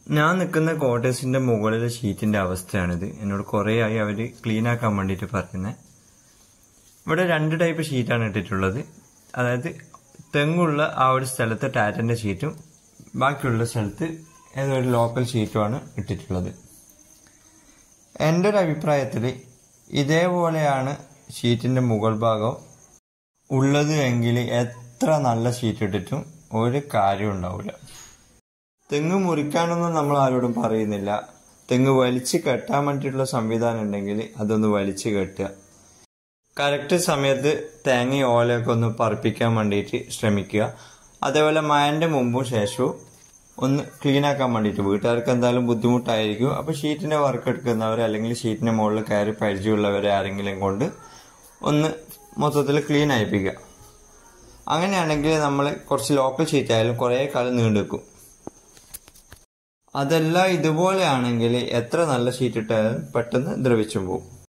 ഞാൻ നിൽക്കുന്ന ക്വാർട്ടേഴ്സിന്റെ മുകളിലെ ഷീറ്റിന്റെ അവസ്ഥയാണിത് എന്നോട് കുറേ ആയി അവർ ക്ലീൻ ആക്കാൻ വേണ്ടിയിട്ട് പറയുന്നത് ഇവിടെ രണ്ട് ടൈപ്പ് ഷീറ്റാണ് ഇട്ടിട്ടുള്ളത് അതായത് തെങ്ങുള്ള ആ ഒരു സ്ഥലത്ത് ടാറ്റന്റെ ഷീറ്റും ബാക്കിയുള്ള സ്ഥലത്ത് ഏതോ ഒരു ലോക്കൽ ഷീറ്റുമാണ് ഇട്ടിട്ടുള്ളത് എൻ്റെ ഒരു അഭിപ്രായത്തിൽ ഇതേപോലെയാണ് ഷീറ്റിന്റെ മുകൾ ഭാഗം ഉള്ളത് എങ്കിൽ എത്ര നല്ല ഷീറ്റ് ഇട്ടിട്ടും ഒരു കാര്യം ഉണ്ടാവില്ല തെങ്ങ് മുറിക്കാനൊന്നും നമ്മൾ ആരോടും പറയുന്നില്ല തെങ്ങ് വലിച്ചു കെട്ടാൻ വേണ്ടിയിട്ടുള്ള സംവിധാനം ഉണ്ടെങ്കിൽ അതൊന്ന് വലിച്ചു കെട്ടുക കറക്റ്റ് സമയത്ത് തേങ്ങ ഓലയൊക്കെ ഒന്ന് പറപ്പിക്കാൻ വേണ്ടിയിട്ട് ശ്രമിക്കുക അതേപോലെ മഴന്റെ മുമ്പും ശേഷവും ഒന്ന് ക്ലീൻ ആക്കാൻ വേണ്ടിയിട്ട് വീട്ടുകാർക്ക് എന്തായാലും ബുദ്ധിമുട്ടായിരിക്കും അപ്പോൾ ഷീറ്റിന്റെ വർക്ക് എടുക്കുന്നവർ അല്ലെങ്കിൽ ഷീറ്റിന്റെ മുകളിൽ കയറി പരിചയമുള്ളവരെ ആരെങ്കിലും കൊണ്ട് ഒന്ന് മൊത്തത്തിൽ ക്ലീൻ ആയിപ്പിക്കുക അങ്ങനെയാണെങ്കിൽ നമ്മൾ കുറച്ച് ലോക്കൽ ഷീറ്റ് ആയാലും കുറേ കാലം നീണ്ടു വെക്കും അതല്ല ഇതുപോലെയാണെങ്കിൽ എത്ര നല്ല ഷീറ്റ് ഇട്ടാലും പെട്ടെന്ന് ദ്രവിച്ചും പോകും